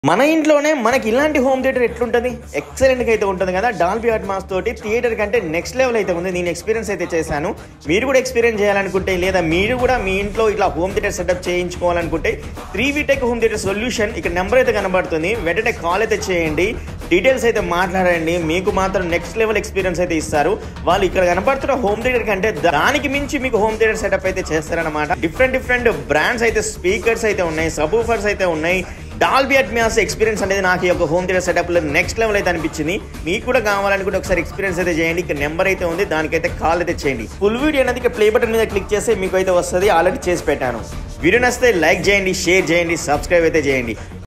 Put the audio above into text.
మన ఇంట్లోనే మనకి ఇలాంటి హోమ్ థియేటర్ ఎట్లుంటుంది ఎక్సలెంట్గా అయితే ఉంటుంది కదా డాల్బీ అట్మాస్ తోటి థియేటర్ కంటే నెక్స్ట్ లెవెల్ అయితే ఉంది నేను ఎక్స్పీరియన్స్ అయితే చేశాను మీరు కూడా ఎక్స్పీరియన్స్ చేయాలనుకుంటే లేదా మీరు కూడా మీ ఇంట్లో ఇట్లా హోమ్ థియేటర్ సెటప్ చేయించుకోవాలనుకుంటే three Vtech home theatre solution ఇక్కడ నెంబర్ అయితే కనబడుతుంది వెంటనే కాల్ అయితే చేయండి డీటెయిల్స్ అయితే మాట్లాడండి మీకు మాత్రం నెక్స్ట్ లెవెల్ ఎక్స్పీరియన్స్ అయితే ఇస్తారు వాళ్ళు ఇక్కడ కనబడుతున్న హోమ్ థియేటర్ కంటే దానికి మించి మీకు హోమ్ థియేటర్ సెటప్ అయితే చేస్తారనమాట డిఫరెంట్ డిఫరెంట్ బ్రాండ్స్ అయితే స్పీకర్స్ అయితే ఉన్నాయి సబూఫర్స్ అయితే ఉన్నాయి డాల్బీ అట్మియాస్ ఎక్స్పీరియన్స్ అనేది నాకు ఈ యొక్క హోమ్ థియేటర్ సెటప్లో నెక్స్ట్ లెవెల్ అయితే అనిపించింది మీకు కూడా కావాలనుకుంటే ఒకసారి ఎక్స్పీరియన్స్ అయితే చేయండి ఇక్కడ నెంబర్ అయితే ఉంది దానికైతే కాల్ అయితే చేయండి ఫుల్ వీడియో అనేది ఇక్కడ ప్లే బటన్ మీద క్లిక్ చేస్తే మీకు అయితే వస్తుంది ఆల్రెడీ చేసి పెట్టాను వీడియో నచ్చితే లైక్ చేయండి షేర్ చేయండి సబ్స్క్రైబ్ అయితే చేయండి